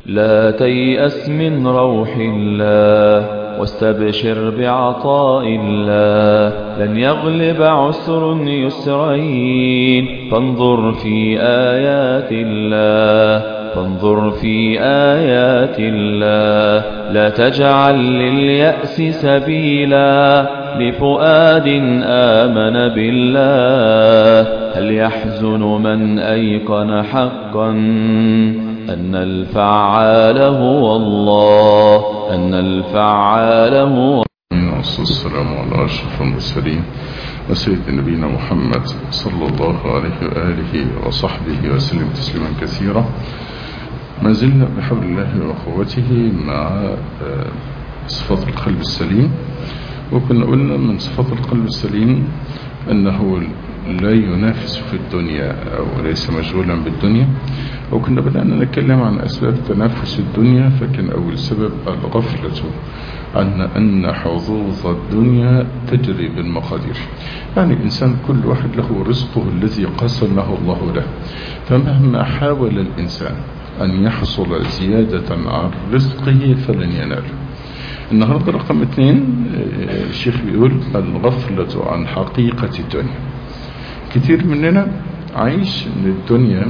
لا تيأس من روح الله واستبشر بعطاء الله لن يغلب عسر يسرين فانظر في آيات الله فانظر في آيات الله لا تجعل لليأس سبيلا لفؤاد آمن بالله هل يحزن من أيقن حقا أن الفعال هو الله أن الفعال هو والسلام على أشرف المرسلين وسيد نبينا محمد صلى الله عليه وآله وصحبه وسلم تسليما كثيرا ما زلنا بحول الله وقوته مع صفات القلب السليم وكنا قلنا من صفات القلب السليم أنه لا ينافس في الدنيا أو ليس مشغولا بالدنيا وكنا بدأنا نتكلم عن أسباب تنافس الدنيا فكان أول سبب الغفلة عن أن حظوظ الدنيا تجري بالمقادير يعني الإنسان كل واحد له رزقه الذي قسمه الله له فمهما حاول الإنسان أن يحصل زيادة عن رزقه فلن ينال النهاردة رقم اثنين الشيخ بيقول الغفلة عن حقيقة الدنيا كتير مننا عايش ان الدنيا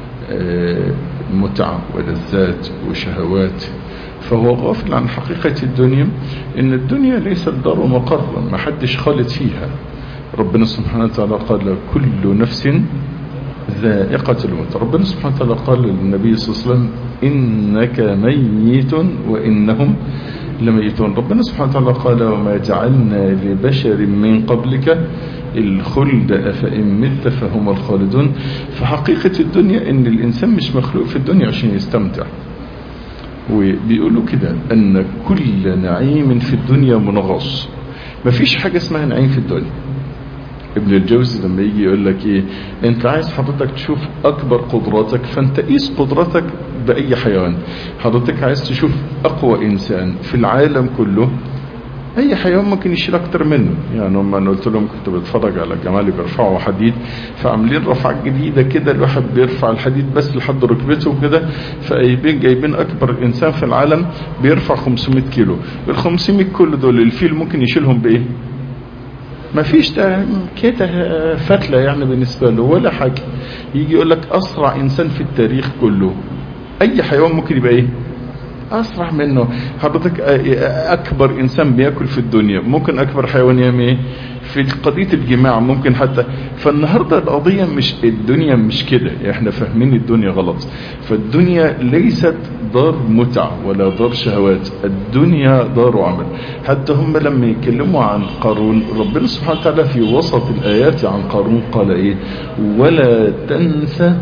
متعة ولذات وشهوات فهو غافل عن حقيقة الدنيا ان الدنيا ليست دار مقر ما حدش خالد فيها ربنا سبحانه وتعالى قال كل نفس ذائقة الموت ربنا سبحانه وتعالى قال للنبي صلى الله عليه وسلم إنك ميت وإنهم لميتون ربنا سبحانه وتعالى قال وما جعلنا لبشر من قبلك الخلد أفإن مت فهم الخالدون فحقيقة الدنيا ان الإنسان مش مخلوق في الدنيا عشان يستمتع وبيقولوا كده أن كل نعيم في الدنيا منغص مفيش حاجة اسمها نعيم في الدنيا ابن الجوزي لما يجي يقول لك ايه انت عايز حضرتك تشوف اكبر قدراتك فانت قيس قدراتك باي حيوان حضرتك عايز تشوف اقوى انسان في العالم كله اي حيوان ممكن يشيل اكتر منه يعني هم انا قلت لهم كنت بتفرج على الجمال بيرفعوا حديد فعاملين رفعه جديده كده الواحد بيرفع الحديد بس لحد ركبته كده فجايبين جايبين اكبر انسان في العالم بيرفع 500 كيلو ال 500 كيلو دول الفيل ممكن يشيلهم بايه ما فيش ده كده فتلة يعني بالنسبة له ولا حاجة يجي يقول لك أسرع إنسان في التاريخ كله أي حيوان ممكن يبقى إيه أسرع منه حضرتك أكبر إنسان بيأكل في الدنيا ممكن أكبر حيوان يعمل إيه في قضية الجماع ممكن حتى فالنهاردة القضية مش الدنيا مش كده احنا فاهمين الدنيا غلط فالدنيا ليست دار متع ولا دار شهوات الدنيا دار عمل حتى هم لما يتكلموا عن قارون ربنا سبحانه وتعالى في وسط الآيات عن قارون قال ايه ولا تنسى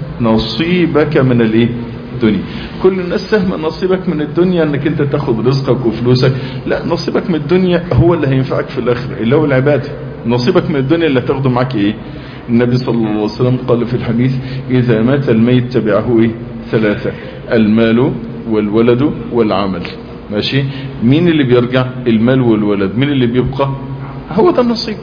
نصيبك من الايه الدنيا كل الناس سهم نصيبك من الدنيا انك انت تاخد رزقك وفلوسك لا نصيبك من الدنيا هو اللي هينفعك في الاخر اللي هو العبادة نصيبك من الدنيا اللي هتاخده معاك ايه النبي صلى الله عليه وسلم قال في الحديث اذا مات الميت تبعه ايه ثلاثة المال والولد والعمل ماشي مين اللي بيرجع المال والولد مين اللي بيبقى هو ده النصيب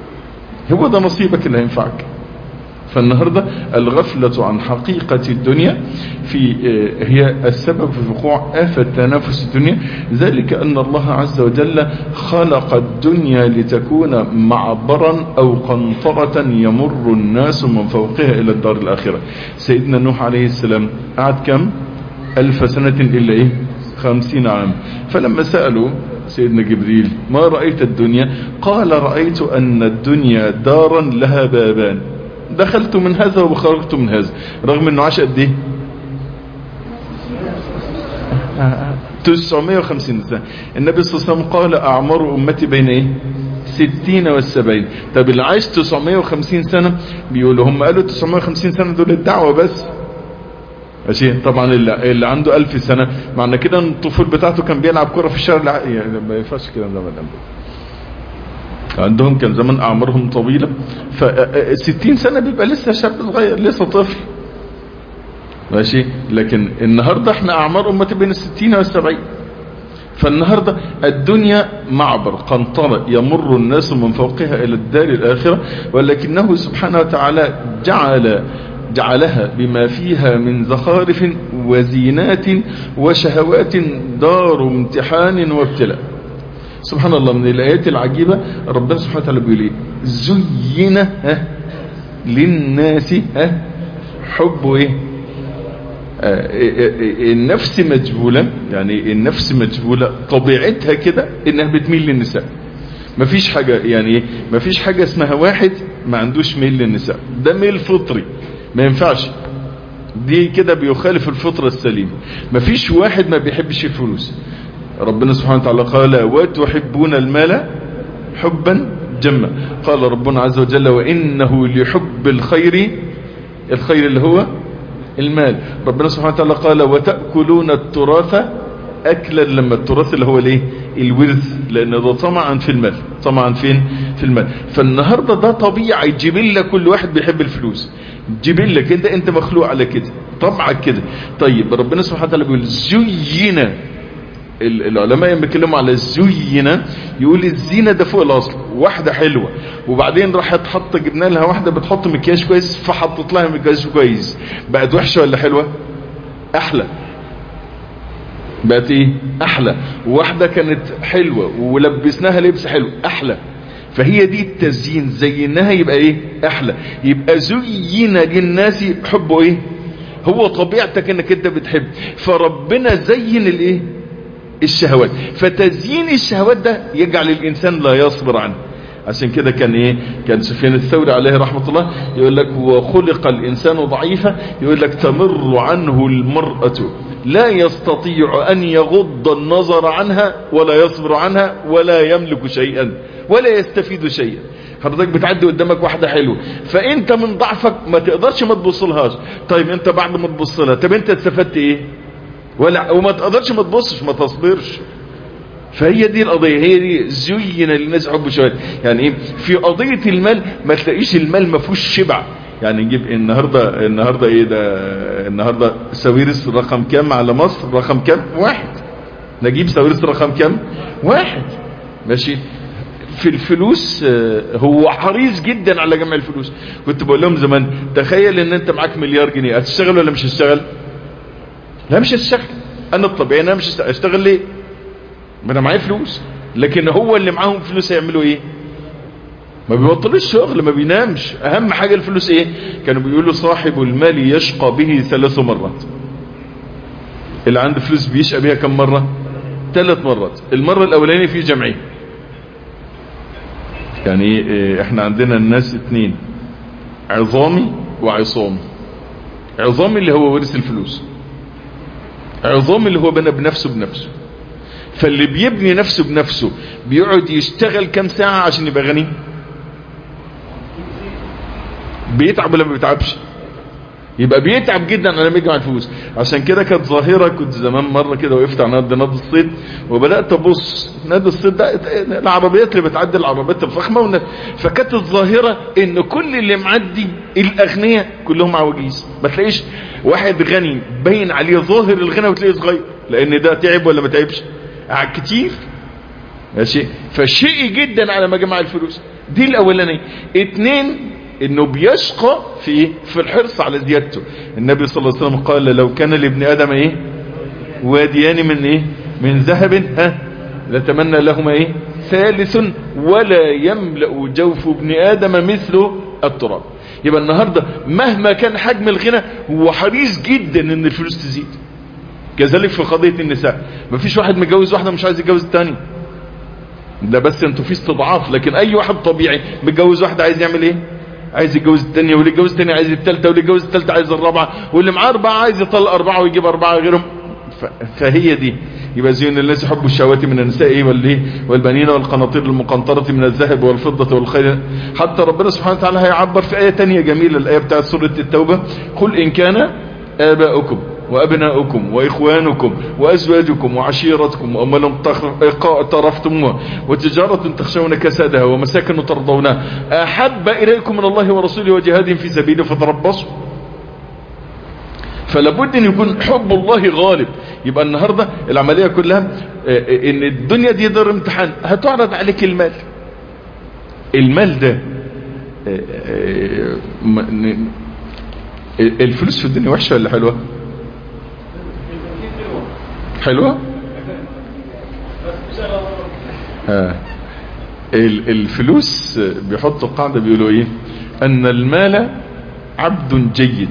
هو ده نصيبك اللي هينفعك فالنهاردة الغفلة عن حقيقة الدنيا في هي السبب في وقوع آفة تنافس الدنيا ذلك أن الله عز وجل خلق الدنيا لتكون معبرا أو قنطرة يمر الناس من فوقها إلى الدار الآخرة سيدنا نوح عليه السلام قعد كم ألف سنة إلا إيه خمسين عام فلما سألوا سيدنا جبريل ما رأيت الدنيا قال رأيت أن الدنيا دارا لها بابان دخلت من هذا وخرجت من هذا رغم انه عاش قد ايه 950 سنة النبي صلى الله عليه وسلم قال اعمار امتي بين ايه 60 والسبعين طب اللي عايش 950 سنة بيقولوا هم قالوا 950 سنة دول الدعوة بس ماشي طبعا اللي, اللي عنده 1000 سنة معنى كده ان الطفول بتاعته كان بيلعب كرة في الشارع يعني ما ينفعش كده ده مدام عندهم كان زمان اعمارهم طويلة ف 60 سنة بيبقى لسه شاب صغير لسه طفل ماشي لكن النهاردة احنا اعمار امتي بين الستين والسبعين فالنهاردة الدنيا معبر قنطرة يمر الناس من فوقها الى الدار الاخرة ولكنه سبحانه وتعالى جعل جعلها بما فيها من زخارف وزينات وشهوات دار امتحان وابتلاء سبحان الله من الآيات العجيبة ربنا سبحانه وتعالى بيقول ايه زين ها للناس ها حب ايه النفس مجبولة يعني النفس مجبولة طبيعتها كده انها بتميل للنساء مفيش حاجة يعني مفيش حاجة اسمها واحد ما عندوش ميل للنساء ده ميل فطري ما ينفعش دي كده بيخالف الفطرة السليمة مفيش واحد ما بيحبش الفلوس ربنا سبحانه وتعالى قال وتحبون المال حبا جما قال ربنا عز وجل وإنه لحب الخير الخير اللي هو المال ربنا سبحانه وتعالى قال وتأكلون التراث أكلا لما التراث اللي هو الايه الورث لأن ده طمعا في المال طمعا فين في المال فالنهاردة ده طبيعي جبلة كل واحد بيحب الفلوس جبلة كده انت مخلوق على كده طبعك كده طيب ربنا سبحانه وتعالى بيقول زين العلماء لما بيتكلموا على الزينة يقول الزينة ده فوق الاصل واحدة حلوة وبعدين راحت حط جبنا لها واحدة بتحط مكياج كويس فحطت لها مكياج كويس بقت وحشة ولا حلوة احلى بقت ايه احلى واحدة كانت حلوة ولبسناها لبس حلو احلى فهي دي التزيين زينها يبقى ايه احلى يبقى زين للناس حبه ايه هو طبيعتك انك انت بتحب فربنا زين الايه الشهوات فتزيين الشهوات ده يجعل الانسان لا يصبر عنه عشان كده كان ايه كان سفيان الثوري عليه رحمة الله يقول لك وخلق الانسان ضعيفا يقول لك تمر عنه المرأة لا يستطيع ان يغض النظر عنها ولا يصبر عنها ولا يملك شيئا ولا يستفيد شيئا حضرتك بتعدي قدامك واحدة حلوة فانت من ضعفك ما تقدرش ما تبصلهاش طيب انت بعد ما تبص لها طب انت استفدت ايه ولا وما تقدرش ما تبصش ما تصبرش فهي دي القضية هي دي زين للناس حب شوية يعني ايه في قضية المال ما تلاقيش المال ما فيهوش شبع يعني نجيب النهاردة النهاردة ايه ده النهاردة ساويرس رقم كام على مصر رقم كام واحد نجيب ساويرس رقم كام واحد ماشي في الفلوس هو حريص جدا على جمع الفلوس كنت بقول لهم زمان تخيل ان انت معاك مليار جنيه هتشتغل ولا مش هتشتغل لا مش هتشتغل انا الطبيعي انا مش هشتغل ليه ما انا معايا فلوس لكن هو اللي معاهم فلوس هيعملوا ايه ما بيبطلوش شغل ما بينامش اهم حاجة الفلوس ايه كانوا بيقولوا صاحب المال يشقى به ثلاث مرات اللي عنده فلوس بيشقى بيها كم مرة ثلاث مرات المرة الاولانية في جمعية يعني إيه احنا عندنا الناس اتنين عظامي وعصامي عظامي اللي هو ورث الفلوس عظامي اللي هو بنى بنفسه بنفسه فاللي بيبني نفسه بنفسه بيقعد يشتغل كم ساعة عشان يبقى غني بيتعب ولا ما بيتعبش يبقى بيتعب جدا على ما يجمع الفلوس عشان كده كانت ظاهرة كنت زمان مرة كده وقفت على نادي نادي الصيد وبدأت ابص نادي الصيد ده العربيات اللي بتعدي العربيات الفخمة فكانت الظاهرة ان كل اللي معدي الاغنياء كلهم عواجيز ما تلاقيش واحد غني باين عليه ظاهر الغنى وتلاقيه صغير لان ده تعب ولا ما تعبش قعد كتير ماشي فشقي جدا على ما جمع الفلوس دي الاولانيه اتنين انه بيشقى في ايه في الحرص على زيادته النبي صلى الله عليه وسلم قال لو كان لابن ادم ايه واديان من ايه من ذهب ها لتمنى لهما ايه ثالث ولا يملأ جوف ابن ادم مثل التراب يبقى النهاردة مهما كان حجم الغنى هو حريص جدا ان الفلوس تزيد كذلك في قضية النساء مفيش واحد متجوز واحدة مش عايز يتجوز التاني ده بس انتوا في استضعاف لكن اي واحد طبيعي متجوز واحدة عايز يعمل ايه عايز يتجوز الثانيه واللي يتجوز الثانيه عايز الثالثه واللي يتجوز الثالثه عايز الرابعه واللي معاه اربعه عايز يطلق اربعه ويجيب اربعه غيرهم فهي دي يبقى زين الناس يحبوا الشهوات من النساء والايه والبنين والقناطير المقنطرة من الذهب والفضة والخيل حتى ربنا سبحانه وتعالى هيعبر في آية تانية جميلة الآية بتاعت سورة التوبة قل إن كان آباؤكم وأبناؤكم وإخوانكم وأزواجكم وعشيرتكم وأمل اقترفتموها وتجارة تخشون كسادها ومساكن ترضونها أحب إليكم من الله ورسوله وجهاد في سبيله فتربصوا فلابد ان يكون حب الله غالب يبقى النهاردة العملية كلها ان الدنيا دي دار امتحان هتعرض عليك المال المال ده الفلوس في الدنيا وحشة ولا حلوة حلوة آه. الفلوس بيحطوا قاعدة بيقولوا ايه ان المال عبد جيد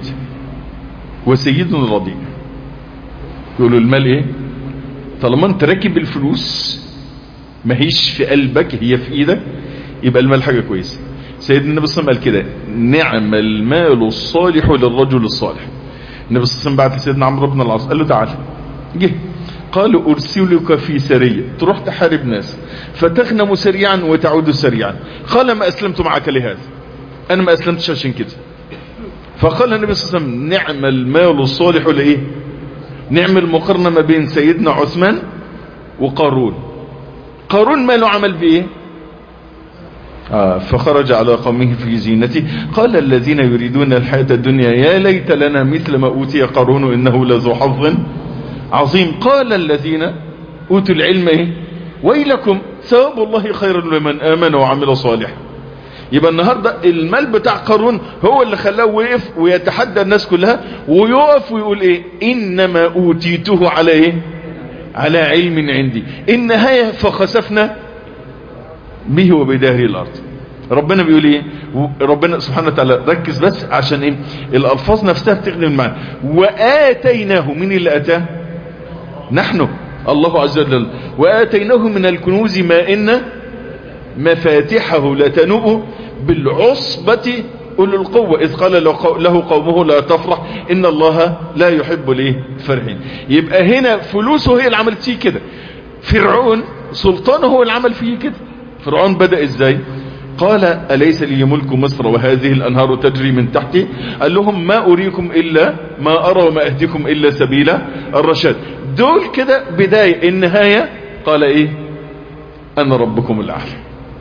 وسيد رديء يقولوا المال ايه طالما انت راكب الفلوس ما هيش في قلبك هي في ايدك يبقى المال حاجة كويسة سيدنا النبي صلى الله عليه وسلم قال كده نعم المال الصالح للرجل الصالح النبي صلى الله عليه وسلم بعت سيدنا عمرو بن العاص قال له تعالى جه قال ارسلك في سرية تروح تحارب ناس فتغنم سريعا وتعود سريعا قال ما اسلمت معك لهذا انا ما اسلمتش عشان كده فقال النبي صلى الله عليه وسلم نعم المال الصالح لايه نعم المقارنة ما بين سيدنا عثمان وقارون قارون ماله عمل بايه آه فخرج على قومه في زينته قال الذين يريدون الحياة الدنيا يا ليت لنا مثل ما أوتي قارون إنه لذو حظ عظيم قال الذين أوتوا العلم إيه ويلكم ثواب الله خير لمن آمن وعمل صالحا يبقى النهاردة المال بتاع قارون هو اللي خلاه وقف ويتحدى الناس كلها ويقف ويقول ايه انما اوتيته على ايه على علم عندي النهاية فخسفنا به وبداره الارض ربنا بيقول ايه ربنا سبحانه وتعالى ركز بس عشان ايه الالفاظ نفسها بتخدم المعنى واتيناه من اللي اتاه نحن الله عز وجل واتيناه من الكنوز ما ان مفاتحه لتنوء بالعصبة أولو القوة إذ قال له قومه لا تفرح إن الله لا يحب ليه فرحين يبقى هنا فلوسه هي اللي عملت فيه كده فرعون سلطانه هو اللي عمل فيه كده فرعون بدأ ازاي قال أليس لي ملك مصر وهذه الأنهار تجري من تحتي قال لهم ما أريكم إلا ما أرى وما أهديكم إلا سبيل الرشاد دول كده بداية النهاية قال إيه أنا ربكم الأعلى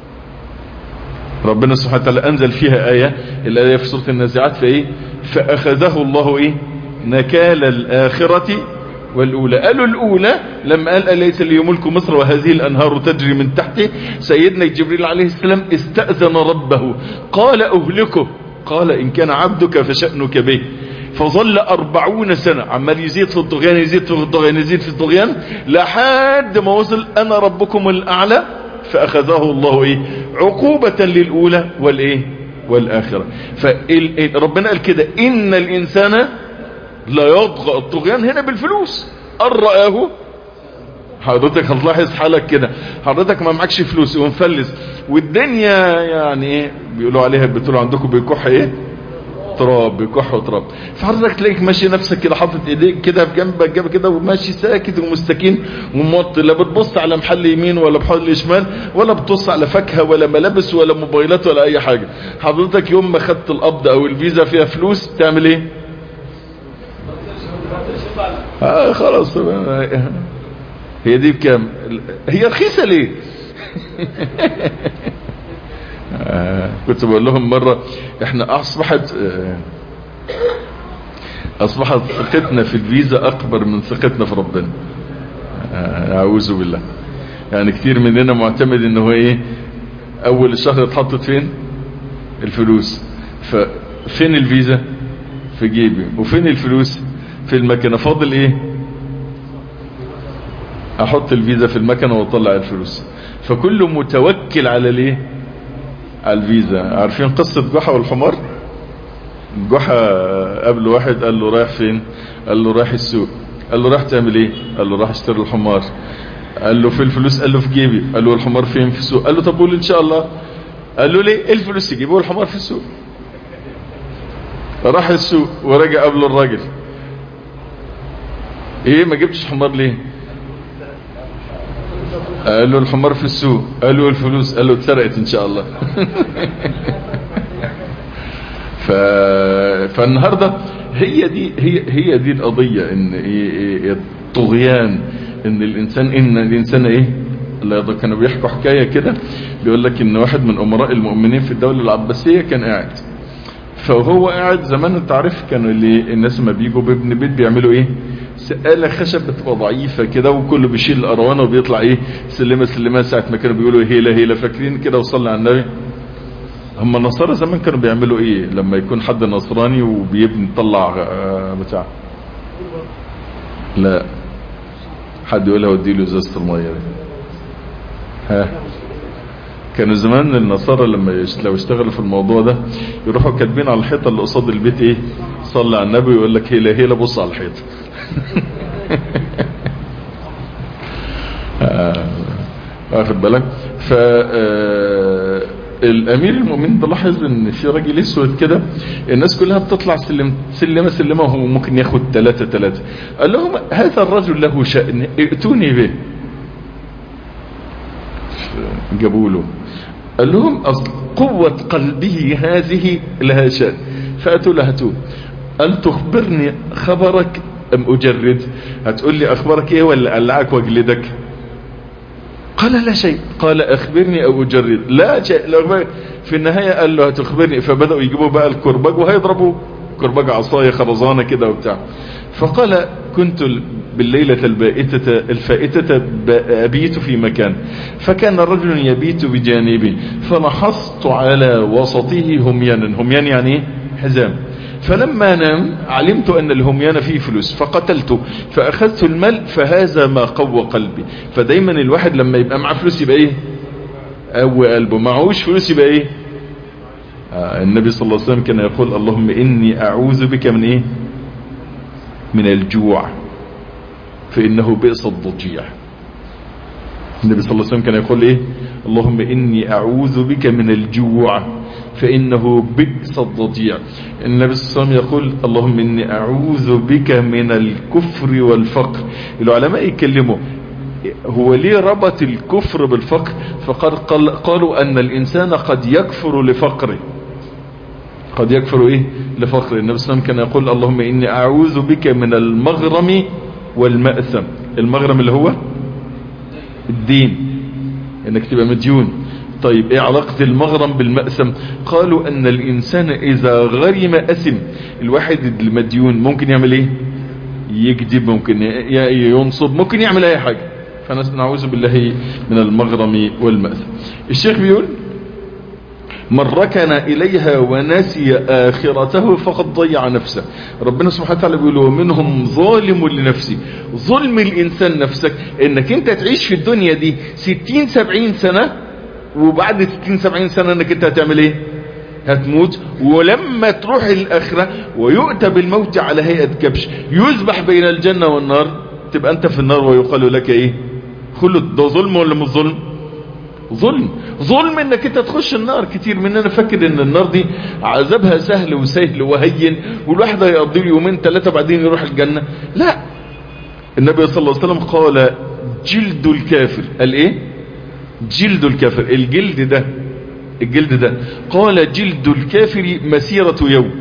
ربنا سبحانه وتعالى أنزل فيها آية الآية في سورة النازعات فإيه فأخذه الله إيه نكال الآخرة والأولى قالوا الأولى لما قال أليس لي ملك مصر وهذه الأنهار تجري من تحته سيدنا جبريل عليه السلام استأذن ربه قال أهلكه قال إن كان عبدك فشأنك به فظل أربعون سنة عمال يزيد في الطغيان يزيد في الطغيان يزيد في الطغيان لحد ما وصل أنا ربكم الأعلى فأخذه الله إيه عقوبة للأولى والإيه والآخرة فربنا قال كده إن الإنسان لا يطغى الطغيان هنا بالفلوس أن رآه حضرتك هتلاحظ حالك كده حضرتك ما معكش فلوس ومفلس والدنيا يعني ايه بيقولوا عليها بتقولوا عندكم بيكح ايه تراب بيكح وتراب فحضرتك تلاقيك ماشي نفسك كده حاطط ايديك كده في جنبك جنب كده وماشي ساكت ومستكين وموطي لا بتبص على محل يمين ولا محل شمال ولا بتبص على فاكهه ولا ملابس ولا موبايلات ولا اي حاجه حضرتك يوم ما خدت القبض او الفيزا فيها فلوس تعمل ايه آه خلاص هي دي بكام هي رخيصة ليه آه كنت بقول لهم مرة احنا اصبحت آه اصبحت ثقتنا في الفيزا اكبر من ثقتنا في ربنا آه اعوذ بالله يعني كتير مننا معتمد ان هو ايه اول الشهر اتحطت فين الفلوس ففين الفيزا في جيبي وفين الفلوس في المكنة فاضل ايه احط الفيزا في المكنة واطلع الفلوس فكله متوكل على الايه على الفيزا عارفين قصة جحا والحمار جحا قبل واحد قال له رايح فين قال له رايح السوق قال له رايح تعمل ايه قال له رايح اشتري الحمار قال له في الفلوس قال له في جيبي قال له الحمار فين في السوق قال له طب قول ان شاء الله قال له ليه ايه الفلوس في جيبه والحمار في السوق راح السوق ورجع قبل الراجل ايه ما جبتش حمار ليه قال له الحمار في السوق قال له الفلوس قال له اتسرقت ان شاء الله ف... فالنهاردة هي دي هي هي دي القضية ان إيه الطغيان ان الانسان ان الانسان ايه لا كانوا بيحكوا حكاية كده بيقول لك ان واحد من امراء المؤمنين في الدولة العباسية كان قاعد فهو قاعد زمان انت عارف كانوا اللي الناس ما بيجوا بابن بيت بيعملوا ايه سقالة خشب بتبقى ضعيفة كده وكله بيشيل الأروانة وبيطلع ايه سلمة سلمة ساعة ما كانوا بيقولوا هيلة هيلة فاكرين كده وصلنا على النبي هم النصارى زمان كانوا بيعملوا ايه لما يكون حد نصراني وبيبني طلع آه، بتاع لا حد يقولها ودي له ازازه الميه دي ها كانوا زمان النصارى لما يش- لو اشتغلوا في الموضوع ده يروحوا كاتبين على الحيطه اللي قصاد البيت ايه صلي على النبي ويقول لك هيلا هيلا بص على الحيطه آه، واخد بالك ف آه، الامير المؤمنين ده لاحظ ان في راجل اسود كده الناس كلها بتطلع سلم سلمه سلمه وهو ممكن ياخد ثلاثه ثلاثه قال لهم هذا الرجل له شأن ائتوني به جابوا له قال لهم أصل قوة قلبه هذه لها شأن فأتوا له هاتوه قال تخبرني خبرك أم أجرد هتقول لي أخبارك إيه ولا ألعك واجلدك قال لا شيء قال أخبرني أو أجرد لا شيء لا أخبرني. في النهاية قال له هتخبرني فبدأوا يجيبوا بقى الكرباج وهيضربوا كرباج عصاية خرزانة كده وبتاع فقال كنت بالليلة البائتة الفائتة ب- أبيت في مكان فكان رجل يبيت بجانبي فنحصت على وسطه هميانا هميان يعني إيه؟ حزام فلما نام علمت أن الهميان فيه فلوس فقتلته فأخذت المال فهذا ما قوى قلبي فدايما الواحد لما يبقى معاه فلوس يبقى ايه قوي قلبه معهوش فلوس يبقى ايه آه النبي صلى الله عليه وسلم كان يقول اللهم إني أعوذ بك من ايه من الجوع فإنه بئس الضجيع النبي صلى الله عليه وسلم كان يقول ايه اللهم إني أعوذ بك من الجوع فإنه بئس الضجيع النبي صلى الله عليه وسلم يقول اللهم إني أعوذ بك من الكفر والفقر العلماء يتكلموا هو ليه ربط الكفر بالفقر فقال قال قالوا أن الإنسان قد يكفر لفقره قد يكفر إيه لفقره النبي صلى الله عليه وسلم كان يقول اللهم إني أعوذ بك من المغرم والمأثم المغرم اللي هو الدين انك تبقى مديون طيب ايه علاقة المغرم بالمأثم قالوا ان الانسان اذا غرم اثم الواحد المديون ممكن يعمل ايه يكذب ممكن ي- ينصب ممكن يعمل اي حاجة فنعوذ بالله من المغرم والمأثم الشيخ بيقول من ركن إليها ونسي آخرته فقد ضيع نفسه ربنا سبحانه وتعالى بيقول ومنهم ظالم لنفسه ظلم الإنسان نفسك إنك أنت تعيش في الدنيا دي ستين سبعين سنة وبعد ستين سبعين سنة إنك أنت هتعمل إيه هتموت ولما تروح الآخرة ويؤتى بالموت على هيئة كبش يذبح بين الجنة والنار تبقى أنت في النار ويقال لك إيه خلد ده ظلم ولا مش ظلم ظلم ظلم انك انت تخش النار كتير مننا فاكر ان النار دي عذابها سهل وسهل وهين والواحد هيقضي له يومين ثلاثة بعدين يروح الجنة لا النبي صلى الله عليه وسلم قال جلد الكافر قال ايه جلد الكافر الجلد ده الجلد ده قال جلد الكافر مسيرة يوم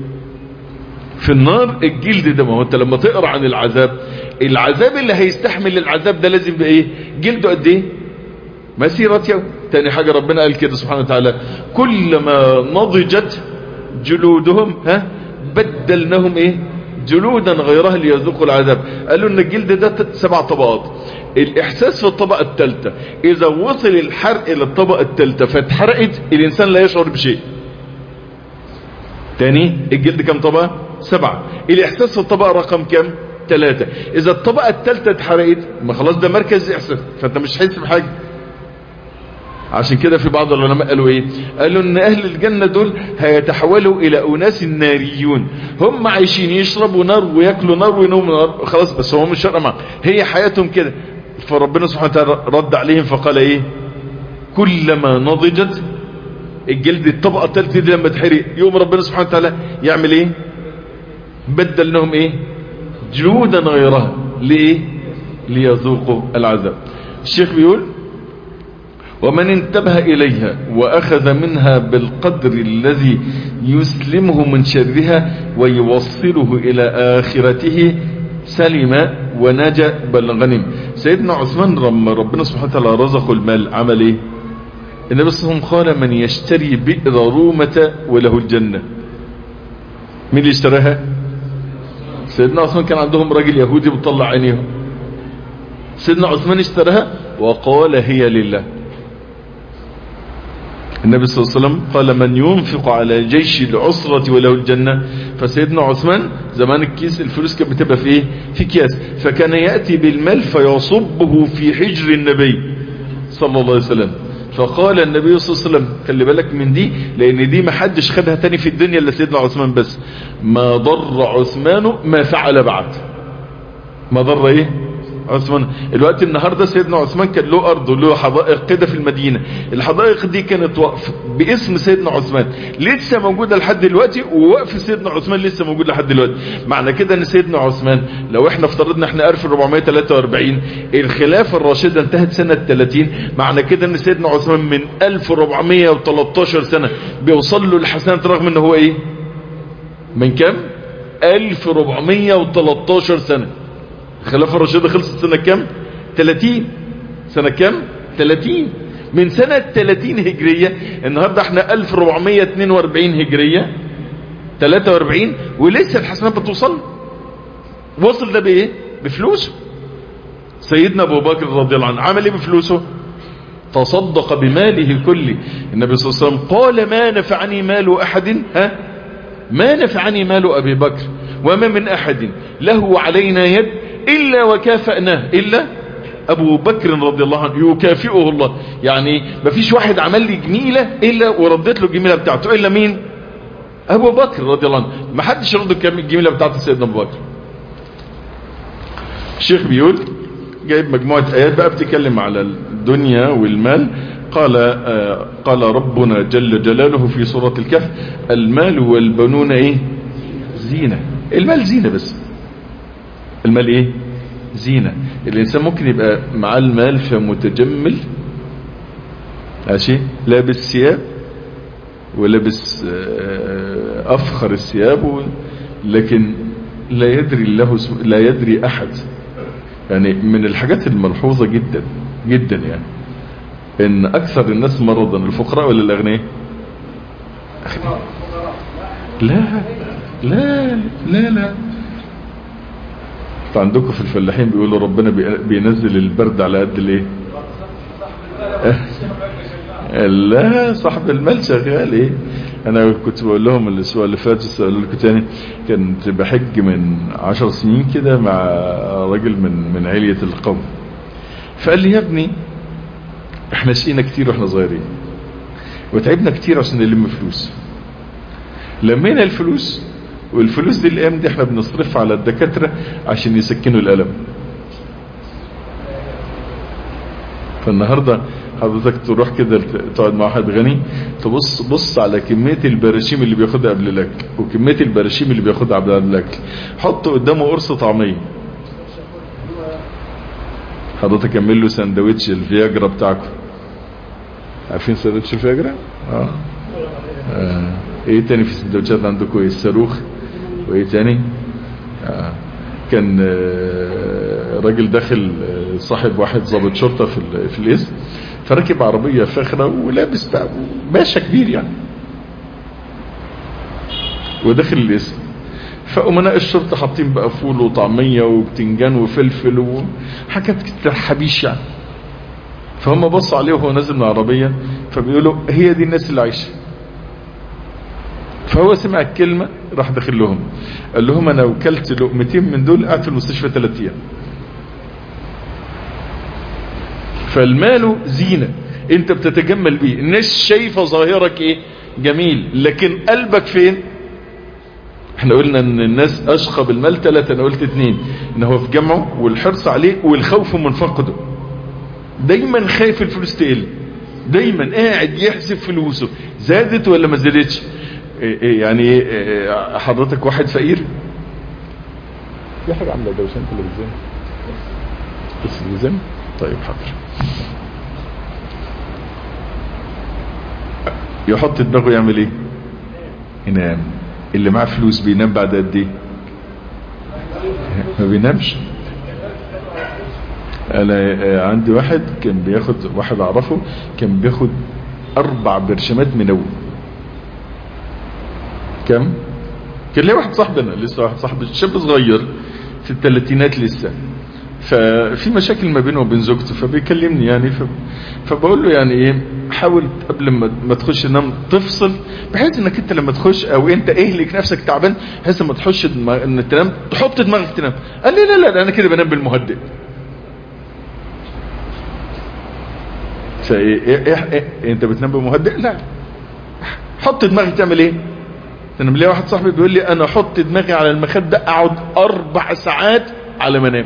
في النار الجلد ده ما هو انت لما تقرا عن العذاب العذاب اللي هيستحمل العذاب ده لازم بايه جلده قد ايه مسيرة يوم تاني حاجة ربنا قال كده سبحانه وتعالى كلما نضجت جلودهم ها بدلناهم ايه جلودا غيرها ليذوقوا العذاب قالوا ان الجلد ده ت- سبع طبقات الاحساس في الطبقة الثالثة اذا وصل الحرق للطبقة الثالثة فاتحرقت الانسان لا يشعر بشيء تاني الجلد كم طبقة سبعة الاحساس في الطبقة رقم كم ثلاثة اذا الطبقة الثالثة اتحرقت ما خلاص ده مركز احساس فانت مش حاسس بحاجة عشان كده في بعض العلماء قالوا ايه قالوا ان اهل الجنة دول هيتحولوا الى اناس ناريون هم عايشين يشربوا نار وياكلوا نار وينوموا نار خلاص بس هو مش فارقه معاهم هي حياتهم كده فربنا سبحانه وتعالى رد عليهم فقال ايه كلما نضجت الجلد الطبقة الثالثة دي لما تحرق يوم ربنا سبحانه وتعالى يعمل ايه بدل لهم ايه جلودا غيرها ليه ليذوقوا العذاب الشيخ بيقول ومن انتبه إليها وأخذ منها بالقدر الذي يسلمه من شرها ويوصله إلى آخرته سلم ونجا بل غنم سيدنا عثمان لما ربنا سبحانه وتعالى رزقه المال عمل ايه النبي صلى الله عليه وسلم قال من يشتري بئر رومة وله الجنة مين اللي اشتراها سيدنا عثمان كان عندهم راجل يهودي بيطلع عينيهم سيدنا عثمان اشتراها وقال هي لله النبي صلى الله عليه وسلم قال من ينفق على جيش العسرة وله الجنة فسيدنا عثمان زمان الكيس الفلوس كانت بتبقى في ايه في اكياس فكان يأتي بالمال فيصبه في حجر النبي صلى الله عليه وسلم فقال النبي صلى الله عليه وسلم خلي بالك من دي لان دي ما حدش خدها تاني في الدنيا الا سيدنا عثمان بس ما ضر عثمان ما فعل بعد ما ضر ايه عثمان الوقت النهاردة سيدنا عثمان كان له أرض وله حدائق كده في المدينة الحدائق دي كانت وقف باسم سيدنا عثمان لسه موجودة لحد دلوقتي ووقف سيدنا عثمان لسه موجود لحد دلوقتي معنى كده ان سيدنا عثمان لو احنا افترضنا احنا 1443 الخلافة الراشدة انتهت سنة 30 معنى كده ان سيدنا عثمان من 1413 سنة بيوصل له الحسنات رغم ان هو ايه من كام 1413 سنة الخلافة الراشدة خلصت سنة كام 30 سنة كام 30 من سنة 30 هجرية النهاردة احنا 1442 هجرية 43 ولسه الحسنات بتوصل وصل ده بايه بفلوسه سيدنا ابو بكر رضي الله عنه عمل ايه بفلوسه تصدق بماله كله النبي صلى الله عليه وسلم قال ما نفعني مال احد ها ما نفعني مال ابي بكر وما من احد له علينا يد إلا وكافأناه إلا أبو بكر رضي الله عنه يكافئه الله يعني ما فيش واحد عمل لي جميلة إلا وردت له الجميلة بتاعته إلا مين أبو بكر رضي الله عنه ما حدش رد الجميلة بتاعته سيدنا أبو بكر الشيخ بيقول جايب مجموعة آيات بقى بتتكلم على الدنيا والمال قال آه قال ربنا جل جلاله في سورة الكهف المال والبنون ايه زينة المال زينة بس المال ايه زينة الانسان ممكن يبقى معاه المال فمتجمل ماشي لابس ثياب ولابس افخر الثياب لكن لا يدري له لا يدري احد يعني من الحاجات الملحوظة جدا جدا يعني ان اكثر الناس مرضا الفقراء ولا الاغنياء لا لا لا لا عندكم في الفلاحين بيقولوا ربنا بينزل البرد على قد الايه لا صاحب المال شغال ايه انا كنت بقول لهم الاسبوع اللي فات سألوا لكم تاني كنت بحج من عشر سنين كده مع راجل من من علية القوم فقال لي يا ابني احنا شقينا كتير واحنا صغيرين وتعبنا كتير عشان نلم فلوس لمينا الفلوس والفلوس دي الايام دي احنا بنصرفها على الدكاترة عشان يسكنوا الالم فالنهاردة حضرتك تروح كده تقعد مع واحد غني تبص بص على كمية البراشيم اللي بياخدها قبل الاكل وكمية البراشيم اللي بياخدها قبل الاكل حط قدامه قرص طعمية حضرتك اعمل له سندوتش الفياجرا بتاعكم عارفين سندوتش الفياجرا اه, آه. ايه تاني في السندوتشات عندكم ايه الصاروخ وايه تاني آه. كان آه راجل داخل آه صاحب واحد ضابط شرطة في, في الاسم فركب عربية فاخرة ولابس بقى باشا كبير يعني وداخل الاسم فأمناء الشرطة حاطين بقى فول وطعمية وبتنجان وفلفل وحاجات كتير حبيش يعني فهم بصوا عليه وهو نازل من العربية فبيقولوا هي دي الناس اللي عايشه فهو سمع الكلمة راح داخل لهم قال لهم انا وكلت لقمتين من دول قاعد في المستشفى ثلاث ايام فالمال زينة انت بتتجمل بيه الناس شايفة ظاهرك ايه جميل لكن قلبك فين احنا قلنا ان الناس اشقى بالمال ثلاثة انا قلت اثنين ان هو في جمعه والحرص عليه والخوف من فقده دايما خايف الفلوس تقل دايما قاعد يحسب فلوسه زادت ولا ما زادتش يعني حضرتك واحد فقير في حاجة عاملة دوشان تلفزيون التلفزيون طيب حاضر يحط دماغه يعمل ايه ينام اللي معاه فلوس بينام بعد قد ايه ما بينامش انا عندي واحد كان بياخد واحد اعرفه كان بياخد اربع برشامات منوم كم كان ليه واحد صاحبنا لسه واحد صاحبي شاب صغير في الثلاثينات لسه ففي مشاكل ما بينه وبين زوجته فبيكلمني يعني ف... فبقول له يعني ايه حاول قبل ما ما تخش تنام تفصل بحيث انك انت لما تخش او انت اهلك نفسك تعبان بحيث لما تخش دماغ... ان تنام تحط دماغك تنام قال لي لا لا, لا انا كده بنام بالمهدئ فايه إيه إيه إيه إيه انت بتنام بمهدئ لا حط دماغك تعمل ايه انا ليا واحد صاحبي بيقول لي انا احط دماغي على المخده اقعد اربع ساعات على ما انام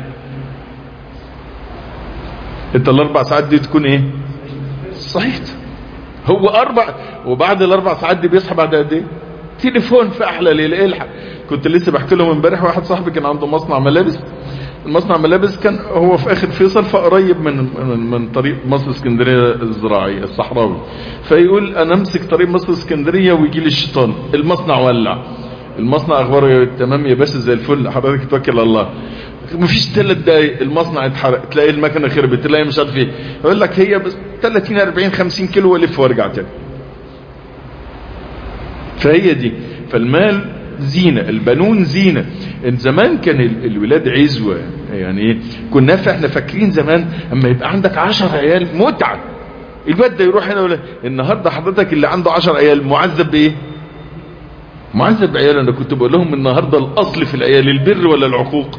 انت الاربع ساعات دي تكون ايه صحيت هو اربع وبعد الاربع ساعات دي بيصحى بعد قد ايه تليفون في احلى ليله الحق كنت لسه بحكي لهم امبارح واحد صاحبي كان عنده مصنع ملابس المصنع ملابس كان هو في اخر فيصل فقريب من من, من طريق مصر اسكندريه الزراعي الصحراوي فيقول انا امسك طريق مصر اسكندريه ويجي لي الشيطان المصنع ولع المصنع اخباره تمام يا باشا زي الفل حضرتك توكل على الله مفيش ثلاث دقايق المصنع اتحرق تلاقي المكنه خربت تلاقي مش عارف ايه يقول لك هي بس 30 40 50 كيلو والف وارجع تاني فهي دي فالمال زينة البنون زينة ان زمان كان ال- الولاد عزوة يعني ايه كنا ف- احنا فاكرين زمان اما يبقى عندك عشر عيال متعة الواد ده يروح هنا ولا النهاردة حضرتك اللي عنده عشر عيال معذب بايه معذب بعيال انا كنت بقول لهم النهاردة الاصل في العيال البر ولا العقوق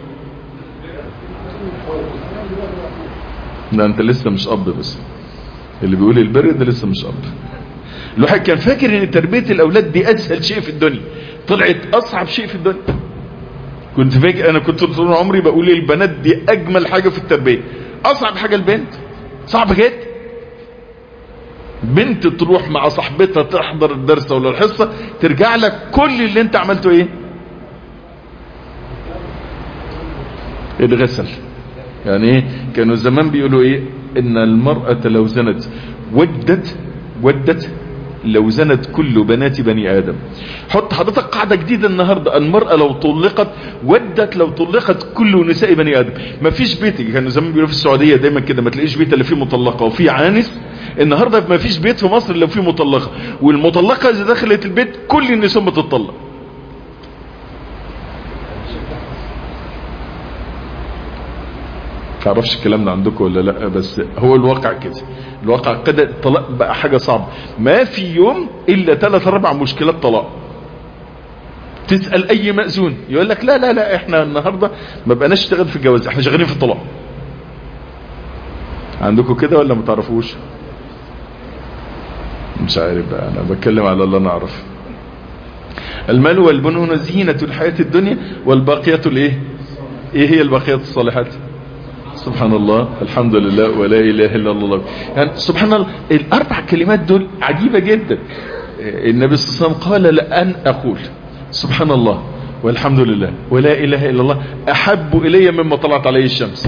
لا انت لسه مش اب بس اللي بيقول البر ده لسه مش اب الواحد كان فاكر ان تربية الاولاد دي اسهل شيء في الدنيا طلعت اصعب شيء في الدنيا كنت فاكر انا كنت طول عمري بقول البنات دي اجمل حاجة في التربية اصعب حاجة البنت صعب جدا بنت تروح مع صاحبتها تحضر الدرس ولا الحصة ترجع لك كل اللي انت عملته ايه اتغسل يعني ايه كانوا زمان بيقولوا ايه ان المرأة لو زنت ودت ودت لو زنت كل بنات بني ادم حط حضرتك قاعدة جديدة النهاردة المرأة لو طلقت ودت لو طلقت كل نساء بني ادم ما فيش بيت كانوا زمان بيقولوا في السعودية دايما كده ما تلاقيش بيت الا فيه مطلقة وفيه عانس النهاردة ما فيش بيت في مصر الا فيه مطلقة والمطلقة اذا دخلت البيت كل النساء بتطلق تعرفش الكلام ده عندكم ولا لا بس هو الواقع كده الواقع كده الطلاق بقى حاجة صعبة ما في يوم الا ثلاث اربع مشكلات طلاق تسأل اي مأذون يقول لك لا لا لا احنا النهاردة ما بقناش نشتغل في الجواز احنا شغالين في الطلاق عندكم كده ولا ما تعرفوش مش عارف بقى انا بتكلم على اللي انا اعرف المال والبنون زينة الحياة الدنيا والباقيات الايه ايه هي الباقيات الصالحات سبحان الله الحمد لله ولا اله الا الله يعني سبحان الله الاربع كلمات دول عجيبة جدا النبي صلى الله عليه وسلم قال لأن اقول سبحان الله والحمد لله ولا اله الا الله احب الي مما طلعت عليه الشمس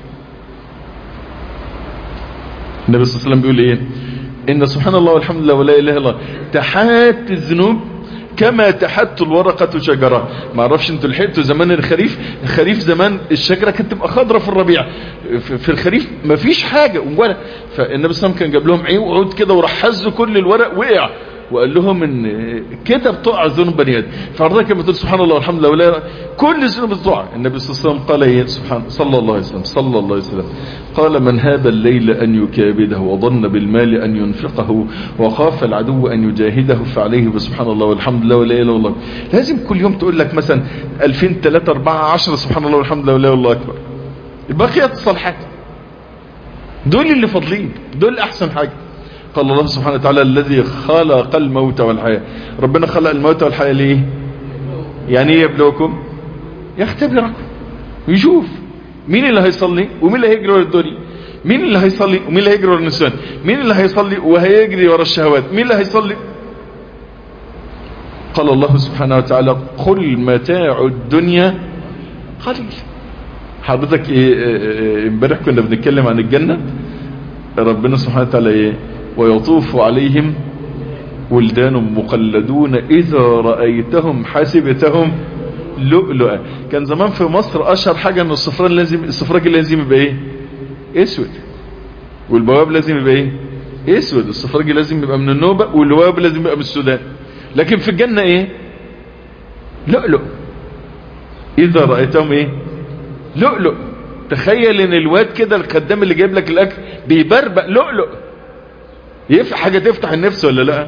النبي صلى الله عليه وسلم بيقول ايه ان سبحان الله والحمد لله ولا اله الا الله تحات الذنوب كما تحت الورقة شجرة ما اعرفش انتوا لحقتوا زمان الخريف الخريف زمان الشجرة كانت تبقى خضرة في الربيع في في الخريف ما فيش حاجة ولا فالنبي صلى الله عليه وسلم كان جاب لهم عيو وعود كده وراح هز كل الورق وقع وقال لهم ان كده بتقع ذنوب بني ادم فحضرتك لما تقول سبحان الله والحمد لله ولا كل الذنوب بتقع النبي صلى الله عليه وسلم قال ايه سبحان صلى الله عليه وسلم صلى الله عليه وسلم قال من هاب الليل ان يكابده وظن بالمال ان ينفقه وخاف العدو ان يجاهده فعليه بسبحان الله والحمد لله ولا اله الا الله لازم كل يوم تقول لك مثلا 2000 3 4 10 سبحان الله والحمد لله ولا اله الا الله اكبر الباقيات الصالحات دول اللي فاضلين دول احسن حاجه قال الله سبحانه وتعالى الذي خلق الموت والحياة ربنا خلق الموت والحياة ليه يعني ايه يبلوكم يختبركم ويشوف مين اللي هيصلي ومين اللي هيجري ورا الدنيا مين اللي هيصلي ومين اللي هيجري ورا النسوان مين اللي هيصلي وهيجري ورا الشهوات مين اللي هيصلي قال الله سبحانه وتعالى قل متاع الدنيا قليل حضرتك ايه امبارح كنا بنتكلم عن الجنة ربنا سبحانه وتعالى ايه ويطوف عليهم ولدان مقلدون إذا رأيتهم حسبتهم لؤلؤا كان زمان في مصر أشهر حاجة أن الصفران لازم الصفراج لازم يبقى إيه اسود والبواب لازم يبقى إيه اسود الصفراج لازم يبقى من النوبة والبواب لازم يبقى من السودان لكن في الجنة إيه لؤلؤ إذا رأيتهم إيه لؤلؤ تخيل ان الواد كده الخدام اللي جايب لك الاكل بيبربق لؤلؤ يفتح حاجة تفتح النفس ولا لا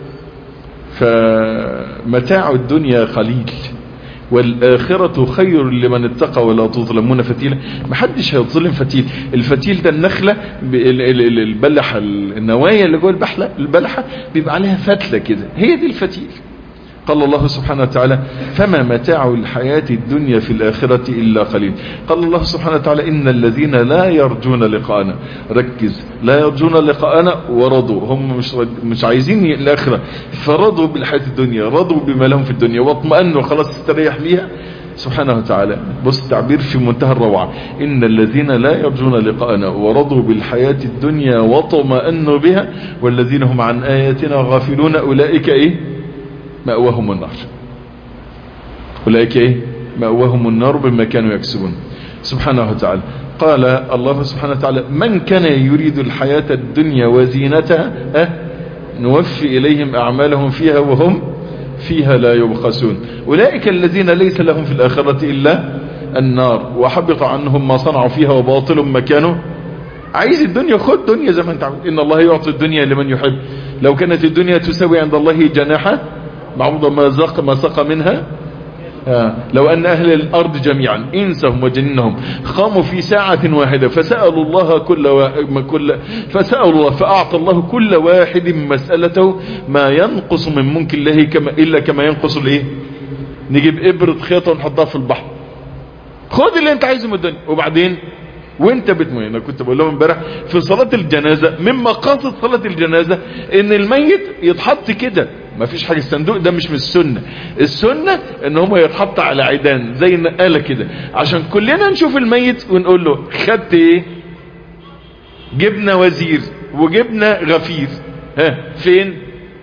فمتاع الدنيا قليل والآخرة خير لمن اتقى ولا تظلمون فتيلا محدش هيتظلم فتيل الفتيل ده النخلة البلحة النوايا اللي جوه البحلة البلحة بيبقى عليها فتلة كده هي دي الفتيل قال الله سبحانه وتعالى فما متاع الحياة الدنيا في الآخرة إلا قليل قال الله سبحانه وتعالى إن الذين لا يرجون لقاءنا ركز لا يرجون لقاءنا ورضوا هم مش, مش عايزين الآخرة فرضوا بالحياة الدنيا رضوا بما لهم في الدنيا واطمأنوا خلاص استريح ليها سبحانه وتعالى بص تعبير في منتهى الروعة إن الذين لا يرجون لقاءنا ورضوا بالحياة الدنيا واطمأنوا بها والذين هم عن آياتنا غافلون أولئك إيه مأواهم النار أولئك إيه مأواهم النار بما كانوا يكسبون سبحانه وتعالى قال الله سبحانه وتعالى من كان يريد الحياة الدنيا وزينتها أه نوفي إليهم أعمالهم فيها وهم فيها لا يبخسون أولئك الذين ليس لهم في الآخرة إلا النار وحبط عنهم ما صنعوا فيها وباطل ما كانوا عايز الدنيا خد دنيا زي ما انت عاوز إن الله يعطي الدنيا لمن يحب لو كانت الدنيا تساوي عند الله جناحه معبوضة ما زق ما سقى منها آه. لو أن أهل الأرض جميعا إنسهم وجنهم قاموا في ساعة واحدة فسألوا الله كل, و... كل فسألوا الله فأعطى الله كل واحد مسألته ما ينقص من ملك الله كما إلا كما ينقص الإيه نجيب إبرة خيطة ونحطها في البحر خد اللي انت عايزه من الدنيا وبعدين وانت بتموت انا كنت بقول لهم امبارح في صلاة الجنازة من مقاصد صلاة الجنازة ان الميت يتحط كده ما فيش حاجة الصندوق ده مش من السنة السنة ان هو يتحط على عيدان زي النقالة كده عشان كلنا نشوف الميت ونقول له خدت ايه جبنا وزير وجبنا غفير ها فين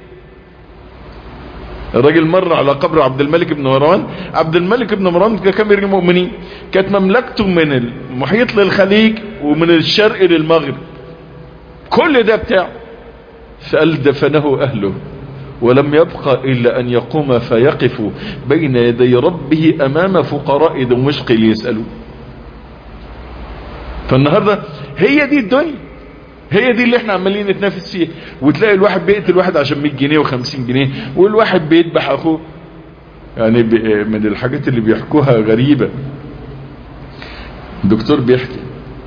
الراجل مر على قبر عبد الملك بن مروان عبد الملك بن مروان كان من المؤمنين كانت مملكته من المحيط للخليج ومن الشرق للمغرب كل ده بتاعه فقال دفنه اهله ولم يبقى إلا أن يقوم فيقف بين يدي ربه أمام فقراء دمشق ليسألوا فالنهاردة هي دي الدنيا هي دي اللي احنا عمالين نتنافس فيها وتلاقي الواحد بيقتل واحد عشان 100 جنيه و50 جنيه والواحد بيذبح اخوه يعني من الحاجات اللي بيحكوها غريبة الدكتور بيحكي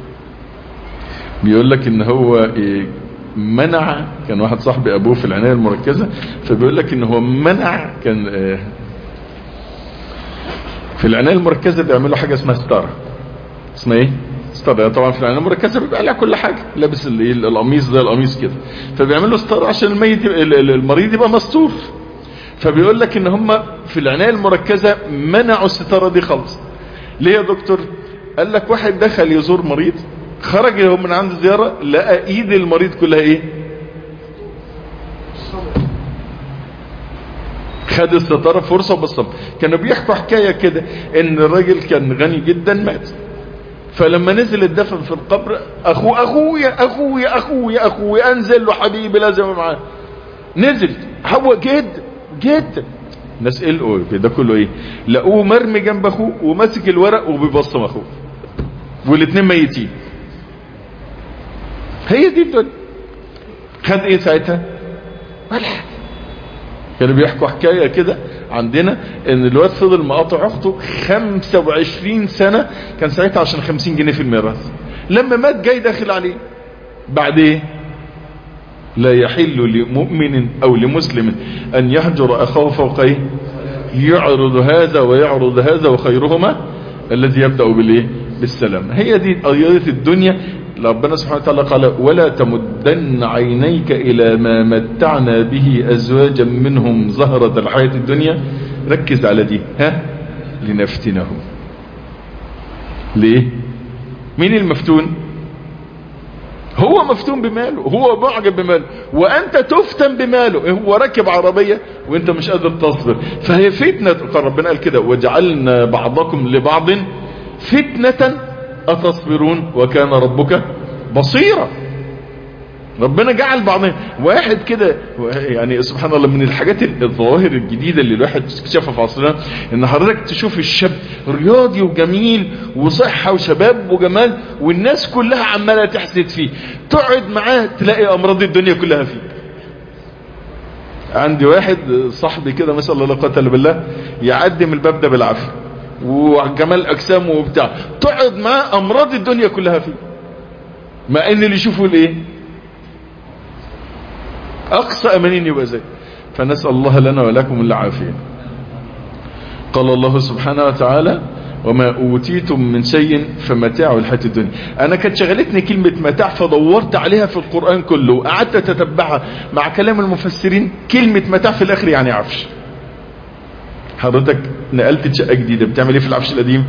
بيقول لك ان هو إيه منع كان واحد صاحبي ابوه في العناية المركزة فبيقول لك ان هو منع كان في العناية المركزة بيعملوا حاجة اسمها ستار اسمها ايه ستار طبعا في العناية المركزة بيبقى عليها كل حاجة لابس القميص ده القميص كده فبيعملوا ستار عشان الميت المريض يبقى مستور فبيقول لك ان هم في العناية المركزة منعوا الستارة دي خالص ليه يا دكتور قال لك واحد دخل يزور مريض خرج هو من عند زيارة لقى ايد المريض كلها ايه خد الستارة فرصة وبصم كانوا بيحكوا حكاية كده ان الراجل كان غني جدا مات فلما نزل الدفن في القبر اخو اخويا اخويا اخويا اخويا انزل له حبيبي لازم معاه نزل هو جد جد الناس قلقوا ده كله ايه لقوه مرمي جنب اخوه وماسك الورق وبيبصم اخوه والاثنين ميتين هي دي الدنيا خد ايه ساعتها ولا كانوا بيحكوا حكاية كده عندنا ان الواد فضل مقاطع اخته 25 سنة كان ساعتها عشان 50 جنيه في الميراث لما مات جاي داخل عليه بعد ايه لا يحل لمؤمن او لمسلم ان يهجر اخاه فوق ايه يعرض هذا ويعرض هذا وخيرهما الذي يبدأ بالايه بالسلام هي دي قضية الدنيا ربنا سبحانه وتعالى قال ولا تمدن عينيك إلى ما متعنا به أزواجا منهم زهرة الحياة الدنيا ركز على دي ها لنفتنهم ليه مين المفتون هو مفتون بماله هو معجب بماله وانت تفتن بماله هو راكب عربية وانت مش قادر تصبر فهي فتنة قال ربنا قال كده وجعلنا بعضكم لبعض فتنة أتصبرون وكان ربك بصيرا ربنا جعل بعضهم واحد كده يعني سبحان الله من الحاجات الظواهر الجديدة اللي الواحد اكتشفها في عصرنا ان حضرتك تشوف الشاب رياضي وجميل وصحة وشباب وجمال والناس كلها عمالة تحسد فيه تقعد معاه تلاقي امراض الدنيا كلها فيه عندي واحد صاحبي كده ما شاء الله لا قوه الا بالله يعدي من الباب ده بالعافيه وجمال اجسامه وبتاع تقعد معاه امراض الدنيا كلها فيه مع ان اللي يشوفه الايه اقصى امانين يبقى زي فنسال الله لنا ولكم العافيه قال الله سبحانه وتعالى وما اوتيتم من شيء فمتاع الحياه الدنيا انا كانت شغلتني كلمه متاع فدورت عليها في القران كله وقعدت اتتبعها مع كلام المفسرين كلمه متاع في الاخر يعني عفش حضرتك نقلت شقه جديده بتعمل ايه في العفش القديم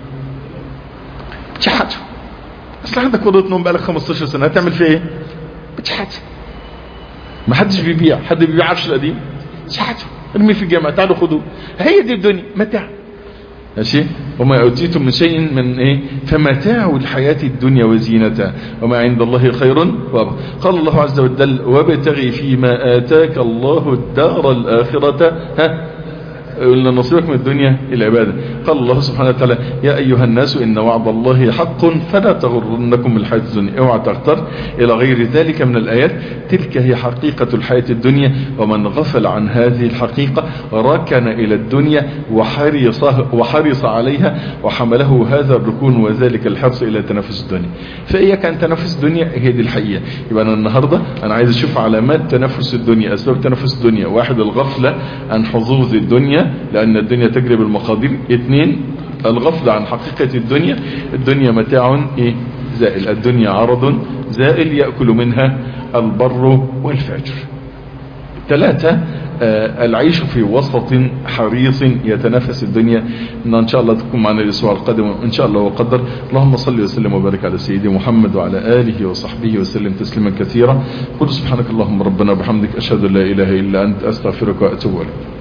بتشحته اصل عندك اوضه نوم بقالك 15 سنه هتعمل فيها ايه بتشحته ما حدش بيبيع حد بيبيع عفش القديم شحته ارمي في الجامعه تعالوا خدوه هي دي الدنيا متاع ماشي وما اوتيتم من شيء من ايه فمتاع الحياة الدنيا وزينتها وما عند الله خير وابقى قال الله عز وجل وابتغي فيما آتاك الله الدار الآخرة ها قلنا نصيبك من الدنيا العبادة قال الله سبحانه وتعالى يا أيها الناس إن وعد الله حق فلا تغرنكم الحياة الدنيا اوعى تغتر إلى غير ذلك من الآيات تلك هي حقيقة الحياة الدنيا ومن غفل عن هذه الحقيقة ركن إلى الدنيا وحرص, وحرص عليها وحمله هذا الركون وذلك الحرص إلى تنافس الدنيا فإياك أن تنافس الدنيا هي دي الحقيقة يبقى أنا النهاردة أنا عايز أشوف علامات تنافس الدنيا أسباب تنافس الدنيا واحد الغفلة عن حظوظ الدنيا لأن الدنيا تجري بالمقادير اثنين الغفلة عن حقيقة الدنيا الدنيا متاع إيه؟ زائل الدنيا عرض زائل يأكل منها البر والفاجر ثلاثة آه العيش في وسط حريص يتنافس الدنيا إن, إن شاء الله تكون معنا الأسبوع القادم إن شاء الله وقدر اللهم صل وسلم وبارك على سيدي محمد وعلى آله وصحبه وسلم تسليما كثيرا قل سبحانك اللهم ربنا وبحمدك أشهد أن لا إله إلا أنت أستغفرك وأتوب إليك